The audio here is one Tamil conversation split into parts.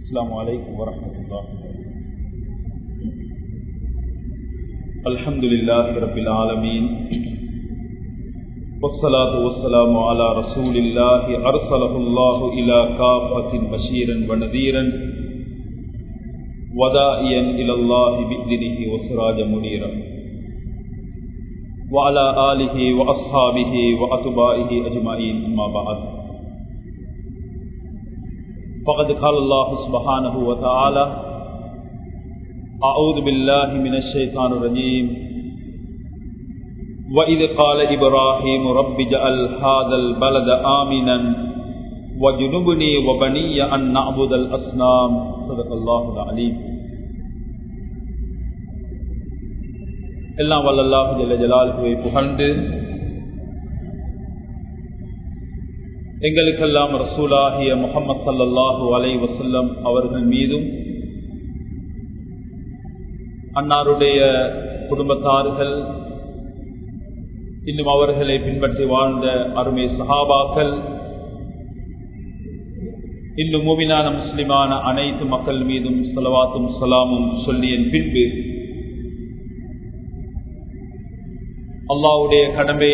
السلام عليكم ورحمة الله الحمد لله رب العالمين والصلاة والسلام على رسول الله أرسله الله إلى كافة بشيرا ونذيرا ودائيا إلى الله بإذنه وسراجا منيرا وعلى آله وأصحابه وأتباعه أجمعين أما بعد فقد قال الله سبحانه وتعالى أعوذ بالله من الشيطان الرجيم وإذ قال إبراهيم رب جعل هذا البلد آمنا وجنبني وبني أن نعبد الأصنام صدق الله العليم எல்லாம் வல்லல்லாஹு ஜல்ல ஜலாலுவை புகழ்ந்து எங்களுக்கெல்லாம் ரசூலாகிய முகமது சல்லல்லாஹு அலை வசல்லம் அவர்கள் மீதும் அன்னாருடைய குடும்பத்தார்கள் இன்னும் அவர்களை பின்பற்றி வாழ்ந்த அருமை சஹாபாக்கள் இன்னும் மூவினான முஸ்லிமான அனைத்து மக்கள் மீதும் செலவாத்தும் சலாமும் சொல்லியன் பின்பு அல்லாவுடைய கடமை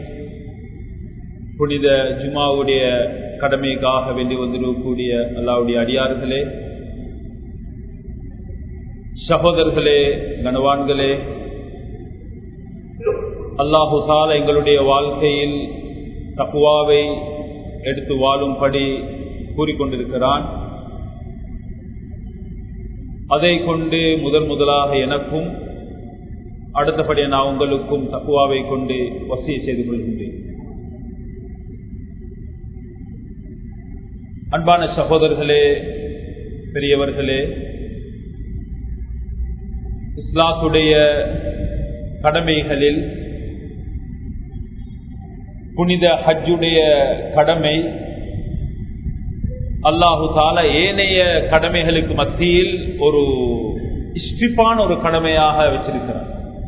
புனித ஜுமாவுடைய கடமைக்காக வேண்டி வந்திருக்கக்கூடிய அல்லாவுடைய அடியார்களே சகோதரர்களே கனவான்களே அல்லாஹு தால எங்களுடைய வாழ்க்கையில் தக்குவாவை எடுத்து வாழும்படி கூறிக்கொண்டிருக்கிறான் அதை கொண்டு முதன் முதலாக எனக்கும் அடுத்தபடியாக நான் உங்களுக்கும் தக்குவாவை கொண்டு வசதி செய்து கொள்கின்றேன் அன்பான சகோதரர்களே பெரியவர்களே இஸ்லாத்துடைய கடமைகளில் புனித ஹஜ்ஜுடைய கடமை அல்லாஹு தால ஏனைய கடமைகளுக்கு மத்தியில் ஒரு இஷ்டிப்பான ஒரு கடமையாக வச்சிருக்கிறார்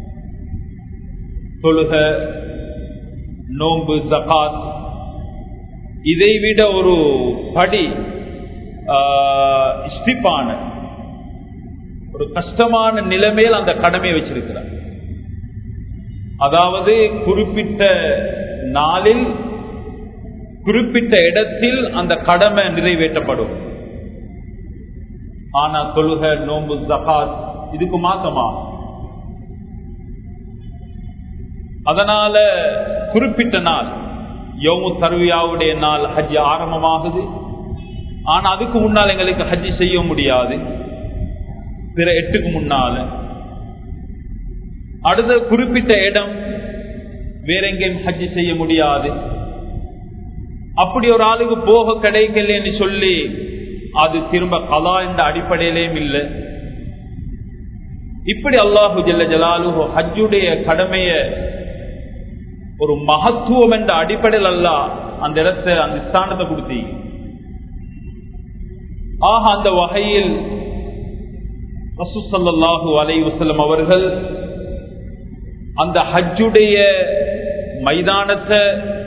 தொழுக நோன்பு ஜகாத் இதைவிட ஒரு படி இஷ்டிப்பான ஒரு கஷ்டமான நிலைமையில் அந்த கடமையை வச்சிருக்கிறார் அதாவது குறிப்பிட்ட நாளில் குறிப்பிட்ட இடத்தில் அந்த கடமை நிறைவேற்றப்படும் ஆனா தொழுக நோன்பு ஜகாத் இதுக்கு மாத்தமா அதனால குறிப்பிட்ட நாள் யோமு தருவியாவுடைய நாள் ஹஜ் ஆரம்பமாகுது ஆனா அதுக்கு முன்னால் எங்களுக்கு ஹஜ் செய்ய முடியாது பிற எட்டுக்கு முன்னால அடுத்த குறிப்பிட்ட இடம் வேற எங்கேயும் ஹஜ் செய்ய முடியாது அப்படி ஒரு ஆளுக்கு போக கிடைக்கலன்னு சொல்லி அது திரும்ப கலா என்ற அடிப்படையிலேயும் இல்லை இப்படி அல்லாஹு ஜல்ல ஜலாலு ஹஜ்ஜுடைய கடமைய ஒரு மகத்துவம் என்ற அடிப்படையில் அல்ல அந்த இடத்தை அந்த ஸ்தானத்தை கொடுத்தி ஆக அந்த வகையில் ரசூசல்லாஹு அலை வசலம் அவர்கள் அந்த ஹஜ்ஜுடைய மைதானத்தை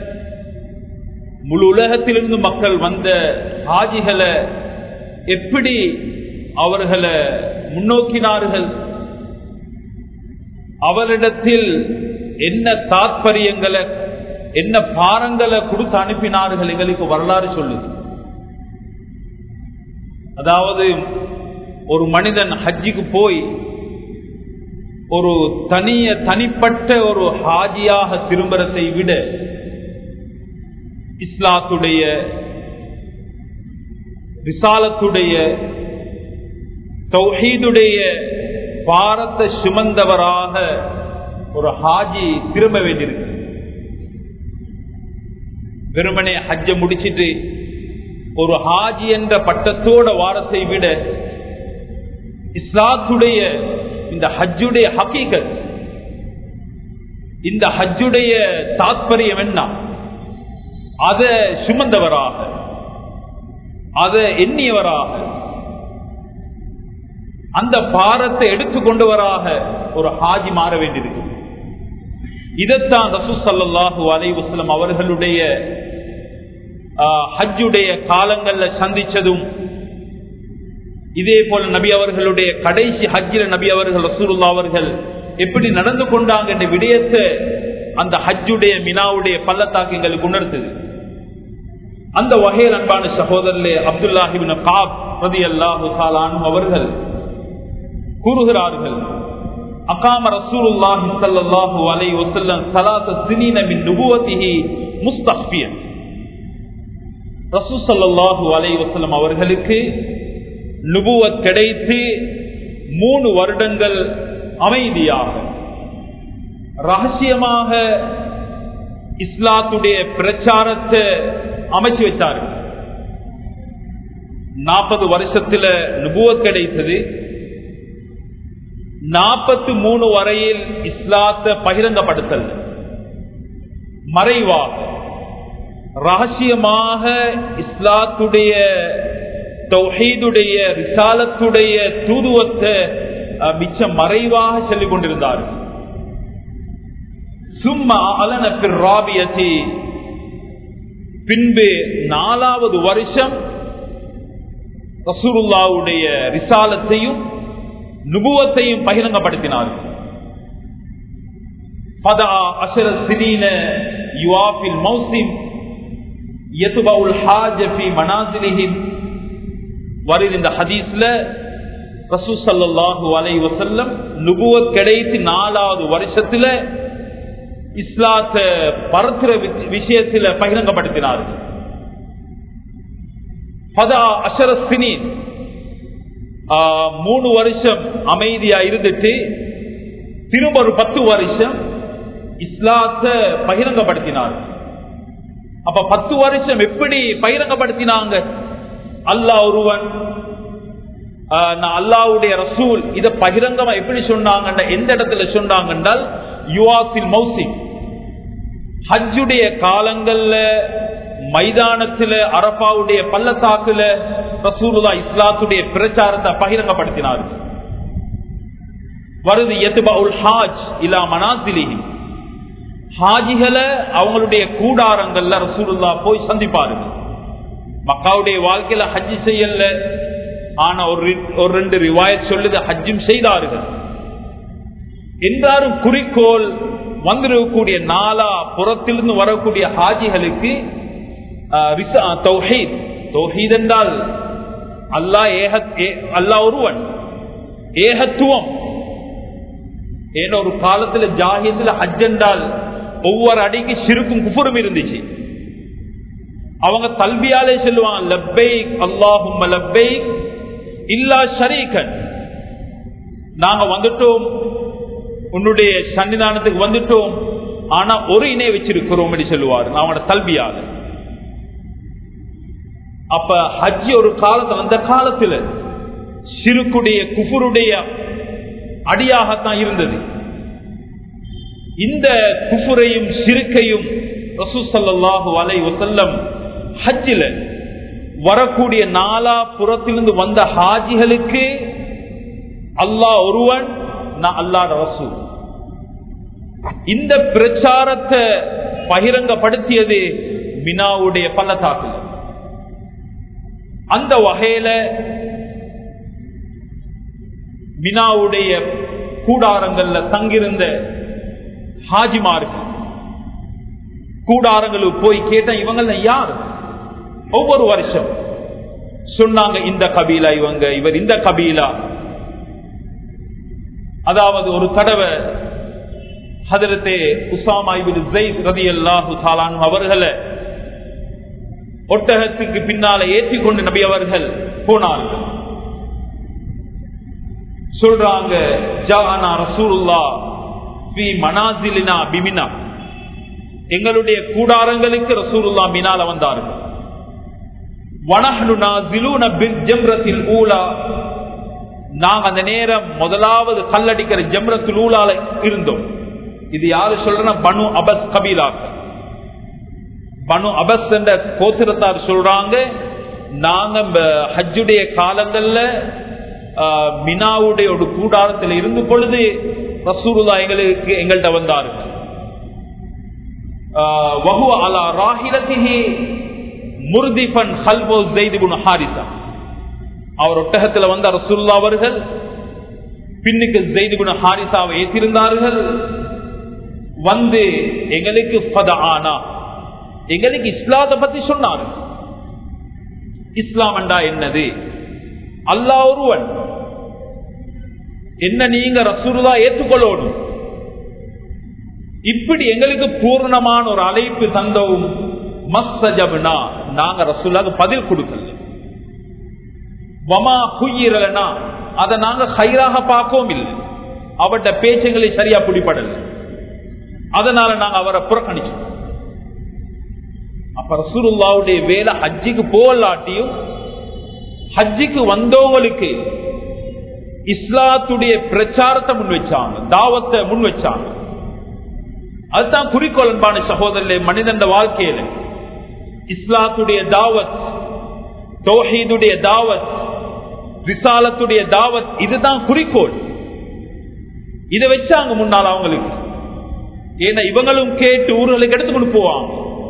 முழு உலகத்திலிருந்து மக்கள் வந்த ஹாஜிகளை எப்படி அவர்களை முன்னோக்கினார்கள் அவரிடத்தில் என்ன தாத்பரியங்களை என்ன பாரங்களை கொடுத்து அனுப்பினார்கள் எங்களுக்கு வரலாறு சொல்லுது அதாவது ஒரு மனிதன் ஹஜ்ஜிக்கு போய் ஒரு தனிய தனிப்பட்ட ஒரு ஹாஜியாக திரும்புறதை விட இஸ்லாத்துடைய விசாலத்துடைய தௌஹீதுடைய பாரத்தை சுமந்தவராக ஒரு ஹாஜி திரும்ப வேண்டியிருக்கு வெறுமனே ஹஜ்ஜ முடிச்சிட்டு ஒரு ஹாஜி என்ற பட்டத்தோட வாரத்தை விட இஸ்லாத்துடைய இந்த ஹஜ்ஜுடைய ஹக்கீகத் இந்த ஹஜ்ஜுடைய தாத்பரியம் என்ன அதை சுமந்தவராக அதை எண்ணியவராக அந்த பாரத்தை எடுத்துக்கொண்டவராக ஒரு ஹாஜி மாற வேண்டியிருக்கு இதைத்தான் ரசூசல்லாஹு அலைவசலம் அவர்களுடைய ஹஜ்ஜுடைய காலங்கள்ல சந்திச்சதும் இதே போல நபி அவர்களுடைய கடைசி ஹஜ்ஜில நபி அவர்கள் ரசூலுல்லா அவர்கள் எப்படி நடந்து கொண்டாங்க என்ற விடயத்தை அந்த ஹஜ்ஜுடைய மினாவுடைய பள்ளத்தாக்கு எங்களுக்கு உணர்த்துது அந்த வகையில் அன்பான சகோதரர்களே அப்துல்லாஹிபின் காப் ரதி அல்லாஹு அவர்கள் கூறுகிறார்கள் அகாம ரசூலுல்லாஹி ஸல்லல்லாஹு அலைஹி வஸல்லம் ஸலாத்த சினீன மின் நுபுவத்திஹி முஸ்தக்பியன் ரசூல் ஸல்லல்லாஹு அலைஹி வஸல்லம் அவர்களுக்கு நுபுவத் கிடைத்து மூணு வருடங்கள் அமைதியாக ரகசியமாக இஸ்லாத்துடைய பிரச்சாரத்தை அமைச்சு வச்சார்கள் நாற்பது வருஷத்துல நுபுவத் கிடைத்தது நாற்பத்தி மூணு வரையில் இஸ்லாத்தை பகிரங்கப்படுத்தல் மறைவாக ரகசியமாக இஸ்லாத்துடைய தௌஹீதுடைய ரிசாலத்துடைய தூதுவத்தை மிச்ச மறைவாக சொல்லிக் கொண்டிருந்தார்கள் சும்மா அலன ராபியத்தி பின்பு நாலாவது வருஷம் ரசூருல்லாவுடைய ரிசாலத்தையும் நுபுவத்தையும் பகிரங்கப்படுத்தினார்கள் பதா அசர சினீன யுவாஃபில் மௌசிம் யதுபவுல் ஹாஜபி மனாசிலிஹின் வருது இந்த ஹதீஸ்ல ரசூ சல்லாஹூ அலை வசல்லம் நுபுவத் கிடைத்து நாலாவது வருஷத்துல இஸ்லாத்த பரத்துற விஷயத்துல பகிரங்கப்படுத்தினார்கள் பதா அஷரஸ்தினின் மூணு வருஷம் அமைதியா இருந்துட்டு திரும்ப ஒரு பத்து வருஷம் இஸ்லாத்த பகிரங்கப்படுத்தினார் அப்ப பத்து வருஷம் எப்படி பகிரங்கப்படுத்தினாங்க அல்லாஹ் ஒருவன் நான் அல்லாவுடைய ரசூல் இத பகிரங்கமா எப்படி சொன்னாங்க எந்த இடத்துல சொன்னாங்க என்றால் யுவாசில் மௌசி ஹஜ்ஜுடைய காலங்கள்ல மைதானத்துல அரபாவுடைய பள்ளத்தாக்குல ரசூலுல்லா இஸ்லாத்துடைய பிரச்சாரத்தை பகிரங்கப்படுத்தினார் வருது எத்துபவுல் ஹாஜ் இலா மனாசிலிஹி ஹாஜிகளை அவங்களுடைய கூடாரங்கள்ல ரசூலுல்லா போய் சந்திப்பார்கள் மக்காவுடைய வாழ்க்கையில ஹஜ்ஜி செய்யல ஆனா ஒரு ஒரு ரெண்டு ரிவாயத் சொல்லுது ஹஜ்ஜும் செய்தார்கள் என்றாரும் குறிக்கோள் வந்திருக்கக்கூடிய நாலா புறத்திலிருந்து வரக்கூடிய ஹாஜிகளுக்கு தௌஹீத் என்றால் அல்லா ஏக அல்லா ஒருவன் ஏகத்துவம் ஏன்னா ஒரு காலத்துல ஜாகியத்துல ஹஜ் என்றால் ஒவ்வொரு அடிக்கு சிறுக்கும் குஃபுரும் இருந்துச்சு அவங்க தல்வியாலே சொல்லுவாங்க லப்பைக் அல்லாஹும் லப்பைக் இல்லா ஷரீகன் நாங்க வந்துட்டோம் உன்னுடைய சன்னிதானத்துக்கு வந்துட்டோம் ஆனா ஒரு இணை வச்சிருக்கிறோம் என்று சொல்லுவார் அவனோட தல்வியால அப்ப ஹஜ்ஜி ஒரு காலத்துல அந்த காலத்துல சிறுக்குடைய குஃபுருடைய அடியாகத்தான் இருந்தது இந்த குஃபுரையும் சிறுக்கையும் ரசூசல்லாஹு அலை வசல்லம் ஹஜ்ஜில வரக்கூடிய நாலா புறத்திலிருந்து வந்த ஹாஜிகளுக்கு அல்லாஹ் ஒருவன் நான் அல்லாட ரசூ இந்த பிரச்சாரத்தை பகிரங்கப்படுத்தியது மினாவுடைய பள்ளத்தாக்கு அந்த வகையில மினாவுடைய கூடாரங்கள்ல தங்கியிருந்த ஹாஜிமாருக்கு கூடாரங்களுக்கு போய் கேட்ட இவங்கள யார் ஒவ்வொரு வருஷம் சொன்னாங்க இந்த கபீலா இவங்க இவர் இந்த கபீலா அதாவது ஒரு தடவை ஹதரத்தே உசாமா ரதி அல்லாஹு சாலான் அவர்களை ஒட்டகத்துக்கு பின்னால ஏற்றி கொண்டு நபி அவர்கள் போனார்கள் சொல்றாங்க ஜானா ரசூலுல்லா பி மனாசிலினா பிமினா எங்களுடைய கூடாரங்களுக்கு ரசூலுல்லா மினால வந்தார்கள் வனஹ்னுனா ஜிலூன பின் ஜம்ரத்தில் ஊலா நாங்க அந்த நேரம் முதலாவது கல்லடிக்கிற ஜம்ரத்தில் ஊலால இருந்தோம் இது யாரு சொல்றனா பனு அபஸ் கபீலாக்கள் பனு அபஸ் என்ற கோத்திரத்தார் சொல்றாங்க நாங்க ஹஜ்ஜுடைய காலங்கள்ல மினாவுடைய ஒரு கூடாரத்தில் இருந்து பொழுது ரசூருல்லா எங்களுக்கு எங்கள்கிட்ட வந்தார்கள் வஹு அலா ராஹிலத்திஹி முர்திஃபன் ஹல்வோ ஜெய்திபுன் ஹாரிசா அவர் ஒட்டகத்தில் வந்த ரசுல்லா அவர்கள் பின்னுக்கு ஜெய்துகுண ஹாரிசாவை ஏற்றிருந்தார்கள் வந்து எங்களுக்கு ஆனா எங்களுக்கு இஸ்லாத்தை பத்தி சொன்னார் இஸ்லாம் என்றா என்னது அல்லா ஒருவன் என்ன நீங்க ரசூருதா ஏற்றுக்கொள்ளணும் இப்படி எங்களுக்கு பூர்ணமான ஒரு அழைப்பு தந்தவும் மஸ்தஜப்னா நாங்க ரசூலாக்கு பதில் கொடுக்கல வமா குயிரலனா அதை நாங்க ஹைராக பார்க்கவும் இல்லை அவட்ட பேச்சுகளை சரியா பிடிபடல அதனால நாங்க அவரை புறக்கணிச்சோம் அப்ப ரசூலுல்லாவுடைய வேலை ஹஜ்ஜிக்கு போகலாட்டியும் ஹஜ்ஜிக்கு வந்தவங்களுக்கு இஸ்லாத்துடைய பிரச்சாரத்தை முன் வச்சாங்க தாவத்தை முன் வச்சாங்க அதுதான் குறிக்கோள் அன்பான சகோதரர்களே மனிதன் வாழ்க்கையில இஸ்லாத்துடைய தாவத் தோஹீதுடைய தாவத் விசாலத்துடைய தாவத் இதுதான் குறிக்கோள் இதை வச்சாங்க முன்னால் அவங்களுக்கு ஏன்னா இவங்களும் கேட்டு ஊர்களுக்கு எடுத்துக்கொண்டு போவாங்க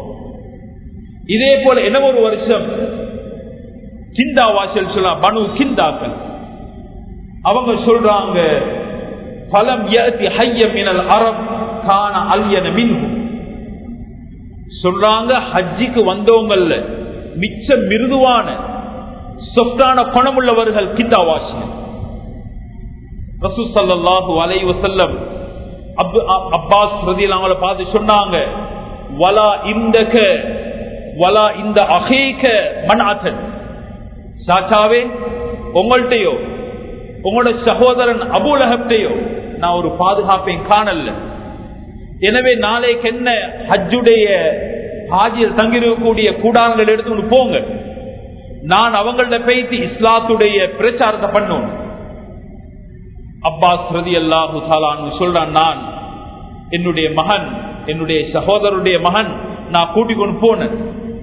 இதே போல என்ன ஒரு வருஷம் கிந்தா வாசல் சொல்லலாம் பனு கிந்தாக்கள் அவங்க சொல்றாங்க பலம் ஹையம் அறம் காண அல்யன மின்ஹு சொல்றாங்க ஹஜ்ஜிக்கு வந்தவங்கல்ல மிச்ச மிருதுவான சொத்தான குணமுள்ளவர்கள் கிந்தாவாசிகள் ரசூசல்லாஹு அலை வசல்லம் அப்பாஸ் ரதியில் அவங்கள பார்த்து சொன்னாங்க வலா இந்த வலா இந்த அகேக மனாதன் சாச்சாவே உங்கள்கிட்டயோ உங்களோட சகோதரன் அபூலகத்தையோ நான் ஒரு பாதுகாப்பையும் காணல எனவே நாளைக்கு என்ன ஹஜ்ஜுடைய ஹாஜியில் தங்கிருக்கக்கூடிய கூடாரங்கள் எடுத்துக்கொண்டு போங்க நான் அவங்கள்ட்ட பேசி இஸ்லாத்துடைய பிரச்சாரத்தை பண்ணும் அப்பாஸ் ரதி அல்லாஹு சொல்றான் நான் என்னுடைய மகன் என்னுடைய சகோதரருடைய மகன் நான் கூட்டிக் கொண்டு போனேன்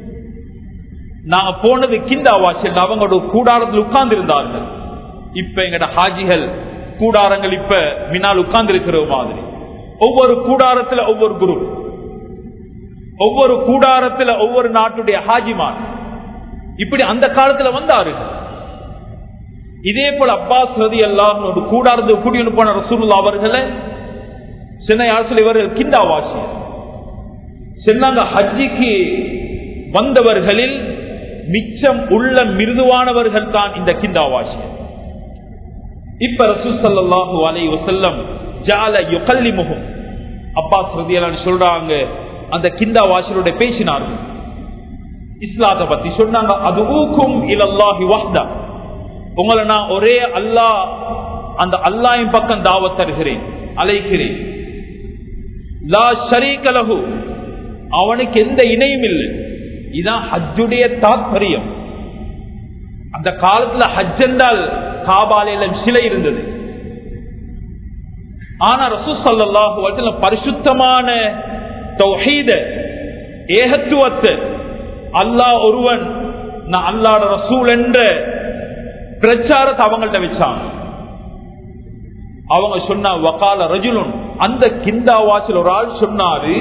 நாங்க போனது கிந்தாவாசி அவங்களோட கூடாரத்தில் உட்கார்ந்து இருந்தார்கள் இப்ப எங்கட ஹாஜிகள் கூடாரங்கள் இப்ப மினால் உட்கார்ந்து இருக்கிற மாதிரி ஒவ்வொரு கூடாரத்துல ஒவ்வொரு குரு ஒவ்வொரு கூடாரத்துல ஒவ்வொரு நாட்டுடைய ஹாஜிமான் இப்படி அந்த காலத்துல வந்தார்கள் இதே போல அப்பாஸ் ரதி எல்லாம் ஒரு கூடாரத்து கூட்டிட்டு போன ரசூல் அவர்களை சின்ன யாசில் இவர்கள் கிண்டாவாசி சொன்னாங்க ஹஜ்ஜிக்கு வந்தவர்களில் மிச்சம் உள்ள மிருதுவானவர்கள் தான் இந்த கிண்டாவாசியர் இப்ப ரசூசல்லாஹு அலை வசல்லம் ஜால யுகல்லி முகம் அப்பா ஸ்ருதியலான்னு சொல்றாங்க அந்த கிந்தா வாசலுடைய பேசினார்கள் இஸ்லாத்தை பத்தி சொன்னாங்க அது ஊக்கும் இலல்லாஹி வஹ்தா உங்களை நான் ஒரே அல்லாஹ் அந்த அல்லாஹின் பக்கம் தாவத் தருகிறேன் அழைக்கிறேன் லா ஷரீகலகு அவனுக்கு எந்த இணையும் இல்லை இதான் ஹஜ்ஜுடைய தாத்பரியம் அந்த காலத்துல ஹஜ் என்றால் காபாலையில சிலை இருந்தது ஆனா ரசூசல்லாஹு பரிசுத்தமான தௌஹீத ஏகத்துவத்தை அல்லாஹ் ஒருவன் நான் அல்லாட ரசூல் என்ற பிரச்சாரத்தை அவங்கள்ட்ட வச்சாங்க அவங்க சொன்ன வக்கால ரஜுலுன் அந்த கிந்தா வாசல் ஒரு ஆள் சொன்னாரு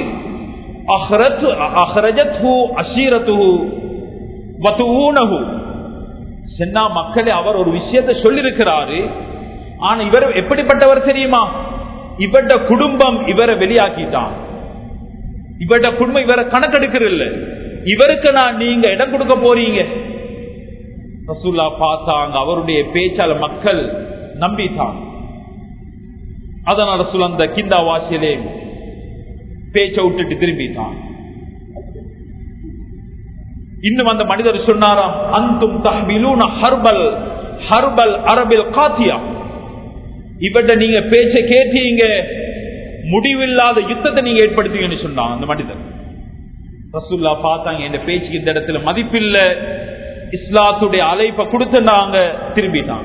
சென்னா மக்களே அவர் ஒரு விஷயத்தை சொல்லிருக்கிறாரு ஆனா இவர் எப்படிப்பட்டவர் தெரியுமா இவட குடும்பம் இவரை வெளியாக்கிட்டான் இவட குடும்பம் இவரை கணக்கெடுக்கிறது இவருக்கு நான் நீங்க இடம் கொடுக்க போறீங்க ரசூல்லா பார்த்தாங்க அவருடைய பேச்சால மக்கள் நம்பித்தான் அதனால ரசூல் அந்த கிந்தா வாசியிலே பேச்ச விட்டுட்டு திரும்பிட்டான் இன்னும் அந்த மனிதர் சொன்னாராம் அந்தும் தஹ்மிலூன ஹர்பல் ஹர்பல் அரபில் காத்தியா இவட்ட நீங்க பேச்ச கேட்டீங்க முடிவில்லாத யுத்தத்தை நீங்க ஏற்படுத்தீங்கன்னு சொன்னான் அந்த மனிதர் ரசூல்லா பார்த்தாங்க இந்த பேச்சுக்கு இந்த இடத்துல மதிப்பில்ல இஸ்லாத்துடைய அழைப்பை கொடுத்துட்டாங்க திரும்பிட்டாங்க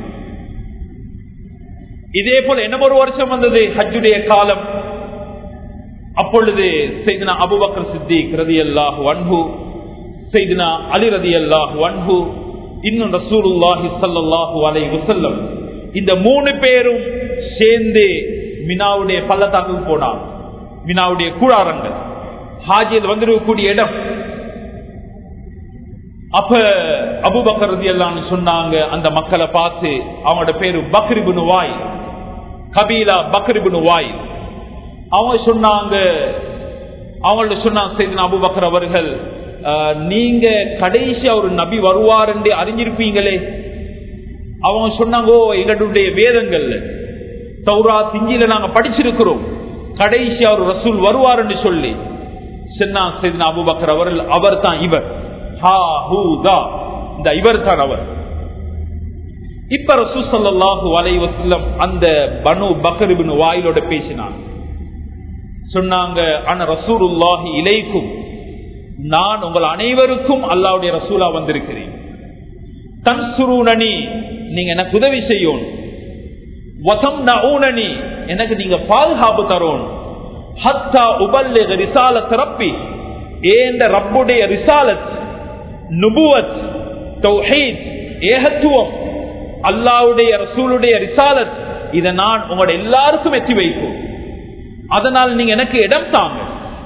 இதே போல என்ன ஒரு வருஷம் வந்தது ஹஜ்ஜுடைய காலம் அப்பொழுது செய்தினா அபுபக்கர் சித்திக் ரதி அல்லாஹ் வன்பு செய்தினா அலி ரதி அல்லாஹ் வன்பு இன்னும் ரசூலுல்லாஹி சல்லாஹூ அலை வசல்லம் இந்த மூணு பேரும் சேர்ந்து மினாவுடைய பள்ளத்தாக்கு போனாங்க மினாவுடைய கூடாரங்கள் ஹாஜியில் வந்திருக்கக்கூடிய இடம் அப்ப அபுபக்கர் எல்லாம் சொன்னாங்க அந்த மக்களை பார்த்து அவங்களோட பேரு பக்ரிபுனு வாய் கபீலா பக்ரிபுனு வாய் அவங்க சொன்னாங்க அவங்கள்ட்ட சொன்னாங்க செய்தின அபுபக்கர் அவர்கள் "அஹ், நீங்க கடைசியா ஒரு நபி வருவார் என்று அறிஞ்சிருப்பீங்களே அவங்க சொன்னாங்க "ஓ, எங்களுடைய வேதங்கள்ல தௌரா திஞ்சில நாங்க படிச்சிருக்கிறோம் கடைசியா ஒரு ரசூல் வருவார் என்று சொல்லி சின்னா செய்தின அபுபக்கர் அவர்கள் அவர் தான் இவர் ஹா ஹூ தா இந்த இவர் தான் அவர் இப்ப ரசூல் ஸல்லல்லாஹு அலைஹி வஸல்லம் அந்த பனு பக்கர் இப்னு வாயிலோட பேசினாங்க சொன்னாங்க ஆனா ரசூலுல்லாஹி இலைக்கும் நான் உங்கள் அனைவருக்கும் அல்லாஹ்வுடைய ரசூலா வந்திருக்கிறேன் தன்சுருனனி நீங்க எனக்கு உதவி செய்யணும் வதம் நஊனனி எனக்கு நீங்க பாதுகாப்பு தரோன் ஹத்தா உபல்லிக ரிசாலத் ரப்பி ஏந்த ரப்புடைய ரிசாலத் நுபுவத் தௌஹீத் ஏகத்துவம் அல்லாஹ்வுடைய ரசூலுடைய ரிசாலத் இதை நான் உங்களோட எல்லாருக்கும் எத்தி வைப்போம் அதனால் நீங்க எனக்கு இடம் தாங்க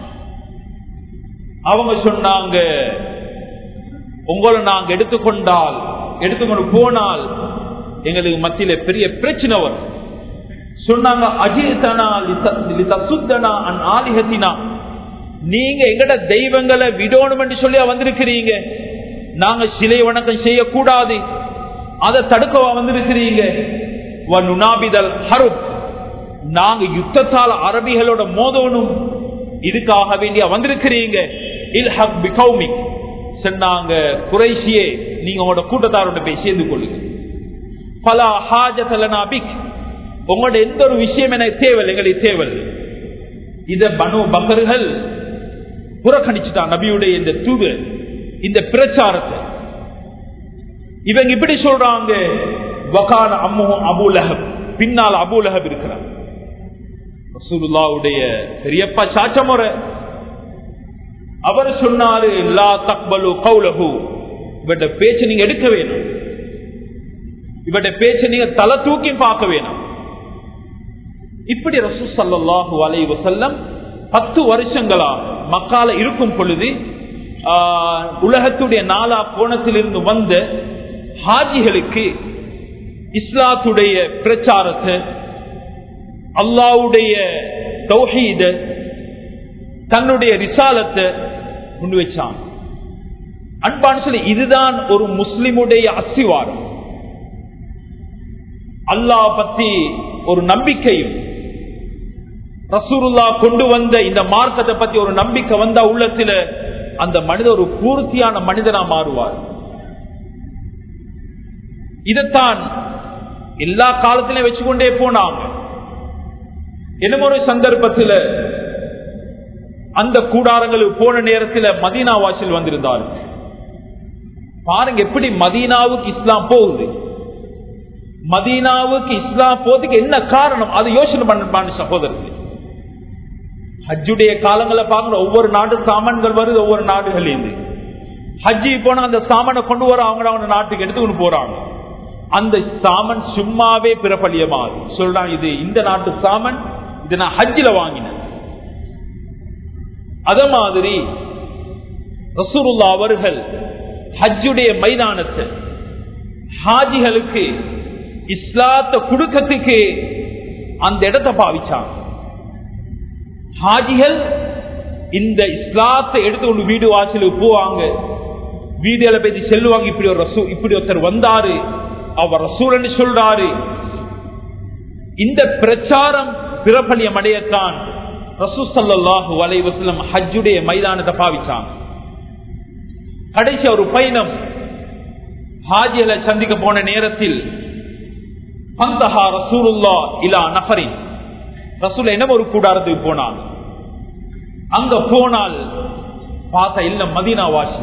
அவங்க சொன்னாங்க உங்களை நாங்க எடுத்துக்கொண்டால் எடுத்துக்கொண்டு போனால் எங்களுக்கு மத்தியில பெரிய பிரச்சனை வரும் சொன்னாங்க அஜித்தனா லிதசுத்தனா அன் ஆலிஹத்தினா நீங்க எங்கட தெய்வங்களை விடணும் என்று சொல்லி வந்திருக்கிறீங்க நாங்க சிலை வணக்கம் செய்யக்கூடாது அதை தடுக்கவா வந்திருக்கிறீங்க வனுனாபிதல் ஹருப் நாங்க யுத்தத்தால் அரபிகளோட மோதணும் இதுக்காக வேண்டிய வந்திருக்கிறீங்க இல்ஹக் பிகௌமிக் சொன்னாங்க குறைசியே நீங்க உங்களோட கூட்டத்தாரோட போய் சேர்ந்து கொள்ளுங்க பல ஹாஜலனா பிக் உங்களோட எந்த ஒரு விஷயம் எனக்கு தேவையில்லை எங்களுக்கு தேவையில்லை இத பனு பக்கர்கள் புறக்கணிச்சுட்டான் நபியுடைய இந்த தூது இந்த பிரச்சாரத்தை இவங்க இப்படி சொல்றாங்க வகான அம்மு அபுலஹப் பின்னால் அபுலஹப் இருக்கிறார் ரசூலுல்லாவுடைய பெரியப்பா சாச்சமுறை அவர் சொன்னாரு லா தக்பலு கௌலஹு இவட பேச்சை நீங்க எடுக்க வேணும் இவட பேச்சை நீங்க தலை தூக்கி பார்க்க வேணும் இப்படி ரசூ சல்லாஹூ அலை வசல்லம் பத்து வருஷங்களா மக்கால இருக்கும் பொழுது ஆஹ், உலகத்துடைய நாலா கோணத்திலிருந்து வந்த ஹாஜிகளுக்கு இஸ்லாத்துடைய பிரச்சாரத்தை அல்லாவுடைய தௌஹீத தன்னுடைய ரிசாலத்தை முன் வச்சான் அன்பான சொல்லி இதுதான் ஒரு முஸ்லிமுடைய அசிவாரம் அல்லாஹ் பத்தி ஒரு நம்பிக்கையும் ரசூருல்லா கொண்டு வந்த இந்த மார்க்கத்தை பத்தி ஒரு நம்பிக்கை வந்தா உள்ளத்துல அந்த மனிதர் ஒரு பூர்த்தியான மனிதனா மாறுவார் இதைத்தான் எல்லா காலத்திலும் வச்சுக்கொண்டே போனாங்க என்னமோ ஒரு சந்தர்ப்பத்தில் அந்த கூடாரங்களுக்கு போன நேரத்தில் மதீனா வாசல் வந்திருந்தார் பாருங்க எப்படி மதீனாவுக்கு இஸ்லாம் போகுது மதீனாவுக்கு இஸ்லாம் போறதுக்கு என்ன காரணம் அதை யோசனை பண்ண சகோதரர்கள் ஹஜ்ஜுடைய காலங்களை பார்க்கணும் ஒவ்வொரு நாட்டு சாமான்கள் வருது ஒவ்வொரு நாடுகளிலிருந்து ஹஜ்ஜி போனா அந்த சாமானை கொண்டு வர அவங்க அவங்க நாட்டுக்கு எடுத்துக்கொண்டு போறாங்க அந்த சாமன் சும்மாவே பிறப்பலியமாது சொல்றாங்க இது இந்த நாட்டு சாமன் இது நான் ஹஜ்ஜில வாங்கினேன் அத மாதிரி ரசூருல்லா அவர்கள் ஹஜ்ஜுடைய மைதானத்தை ஹாஜிகளுக்கு இஸ்லாத்தை கொடுக்கறதுக்கு அந்த இடத்தை பாவிச்சாங்க ஹாஜிகள் இந்த இஸ்லாத்தை எடுத்துக்கொண்டு வீடு வாசலுக்கு போவாங்க வீடுகளை பத்தி செல்லுவாங்க இப்படி ஒரு ரசூ இப்படி ஒருத்தர் வந்தாரு அவர் ரசூலன்னு சொல்றாரு இந்த பிரச்சாரம் பிரபலியம் அடையத்தான் ரசூ சல்லாஹூ அலைவசலம் ஹஜ்ஜுடைய மைதானத்தை பாவிச்சாங்க கடைசி ஒரு பயணம் ஹாஜிகளை சந்திக்க போன நேரத்தில் பந்தஹா ரசூலுல்லா இலா நஃபரின் ரசூல் என்ன ஒரு கூடாரத்துக்கு போனாங்க அங்க போனால் பார்த்த இல்ல மதீனா வாசி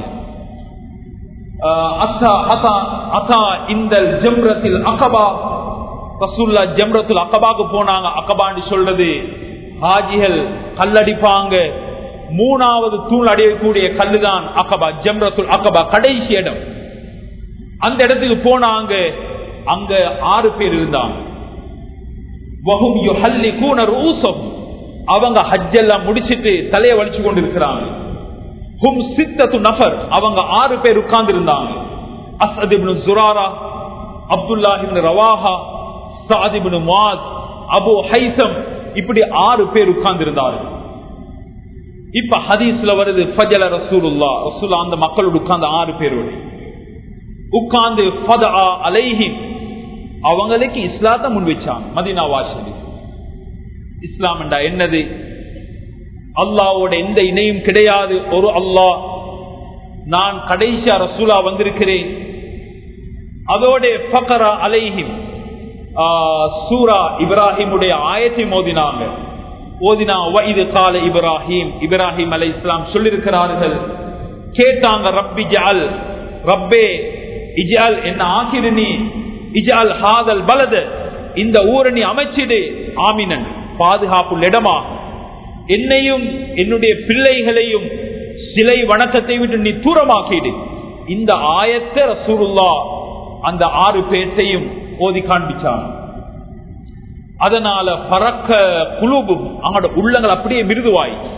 இந்த ஜம்ரத்தில் அகபா ரசூல்லா ஜம்ரத்தில் அகபாக்கு போனாங்க அகபான்னு சொல்றது ஹாஜிகள் கல்லடிப்பாங்க மூணாவது தூள் அடையக்கூடிய கல்லுதான் அகபா ஜம்ரத்துல் அகபா கடைசி இடம் அந்த இடத்துக்கு போனாங்க அங்க ஆறு பேர் இருந்தாங்க வஹும் யுஹல்லிகூன ரூஸஹும் அவங்க ஹஜ் எல்லாம் முடிச்சிட்டு தலையை வலிச்சு கொண்டு இருக்கிறாங்க ஹும் சித்தத்து நபர் அவங்க ஆறு பேர் உட்கார்ந்து இருந்தாங்க Asad ibn Zurara Abdullah ibn Rawaha Saad ibn Muadh Abu Haitham இப்படி ஆறு பேர் உட்கார்ந்து இருந்தார்கள் இப்ப ஹதீஸ்ல வருது ஃபஜல ரசூலுல்லா ரசூல்லா அந்த மக்களோடு உட்கார்ந்து ஆறு பேரோடு உட்கார்ந்து ஃபதஆ அலைஹிம் அவங்களுக்கு இஸ்லாத்தை முன் வச்சாங்க மதீனா வாசலி இஸ்லாம் என்றா என்னது அல்லாவோட எந்த இணையும் கிடையாது ஒரு அல்லாஹ் நான் கடைசியா ரசூலா வந்திருக்கிறேன் அதோட ஃபகரா அலைஹிம் சூரா இப்ராஹிமுடைய ஆயத்தை மோதினாங்க ஓதினா இது கால இப்ராஹிம் இப்ராஹிம் அலை இஸ்லாம் சொல்லிருக்கிறார்கள் கேட்டாங்க ரப்பி ஜால் ரப்பே இஜால் என்ன ஆகிரு நீ இஜால் ஹாதல் பலத இந்த ஊரை நீ அமைச்சிடு ஆமினன் பாதுகாப்பு இடமா என்னையும் என்னுடைய பிள்ளைகளையும் சிலை வணக்கத்தை விட்டு நீ தூரமாக்கிடு இந்த ஆயத்தை ரசூலுல்லா அந்த ஆறு பேர்த்தையும் ஓதி காண்பிச்சாங்க அதனால பறக்க குழுவும் அவங்களோட உள்ளங்கள் அப்படியே மிருதுவாயிச்சு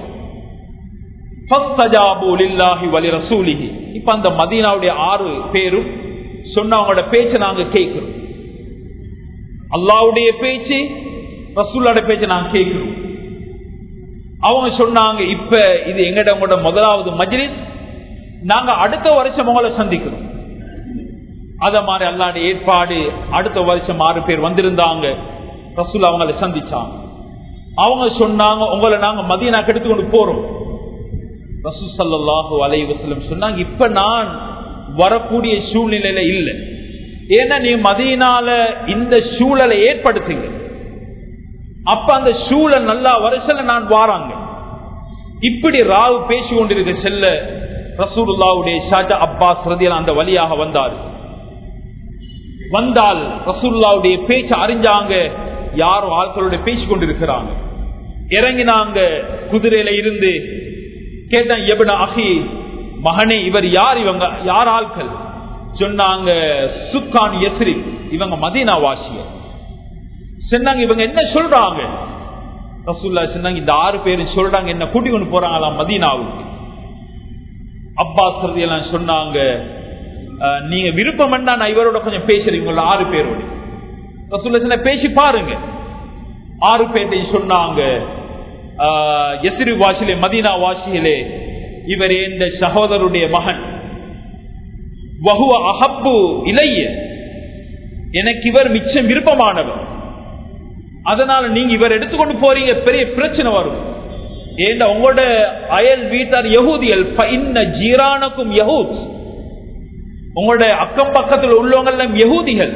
இப்ப அந்த மதீனாவுடைய ஆறு பேரும் சொன்னவங்களோட பேச்சை நாங்க கேட்கிறோம் அல்லாவுடைய பேச்சு ரசூலோட பேச்சை நாங்க கேட்கிறோம் அவங்க சொன்னாங்க இப்ப இது எங்கட உங்களோட முதலாவது மஜ்லிஸ் நாங்க அடுத்த வருஷம் உங்களை சந்திக்கிறோம் அத மாதிரி அல்லாட ஏற்பாடு அடுத்த வருஷம் ஆறு பேர் வந்திருந்தாங்க ரசூல் அவங்களை சந்திச்சாங்க அவங்க சொன்னாங்க உங்களை நாங்க மதியனா கெடுத்து கொண்டு போறோம் ரசூல் சல்லாஹூ அலை வசலம் சொன்னாங்க இப்ப நான் வரக்கூடிய சூழ்நிலையில இல்லை ஏன்னா நீ மதியனால இந்த சூழலை ஏற்படுத்துங்க அப்ப அந்த சூழல் நல்லா வருஷல நான் வாராங்க இப்படி ராவு பேசி கொண்டிருக்க செல்ல ரசூலுல்லாவுடைய ஷாஜா அப்பாஸ் ரதியல் அந்த வழியாக வந்தார் வந்தால் ரசூல்லாவுடைய பேச்சு அறிஞ்சாங்க யாரும் ஆட்களுடைய பேசி கொண்டிருக்கிறாங்க இறங்கினாங்க குதிரையில இருந்து கேட்டான் எபன அகி மகனே இவர் யார் இவங்க யார் ஆட்கள் சொன்னாங்க சுக்கான் எஸ்ரி இவங்க மதீனா வாசியர் சொன்னாங்க இவங்க என்ன சொல்றாங்க ரசூல்லா சொன்னாங்க இந்த ஆறு பேரும் சொல்றாங்க என்ன கூட்டி கொண்டு போறாங்களாம் மதீனாவுக்கு அப்பாஸ் எல்லாம் சொன்னாங்க நீங்க விருப்பம் நான் இவரோட கொஞ்சம் பேசுறீங்க ஆறு பேரோட ரசூல்ல பேசி பாருங்க ஆறு பேர்ட்டையும் சொன்னாங்க எசிறு வாசிலே மதீனா வாசியிலே இவர் இந்த சகோதரருடைய மகன் வகுவ அகப்பு இளைய எனக்கு இவர் மிச்சம் விருப்பமானவர் அதனால நீங்க இவர் எடுத்துக்கொண்டு போறீங்க பெரிய பிரச்சனை வரும் ஏன்னா உங்களோட அயல் வீட்டார் யகூதியல் ஜீரானுக்கும் யகூத் உங்களோட அக்கம் பக்கத்தில் உள்ளவங்க எல்லாம் யகூதிகள்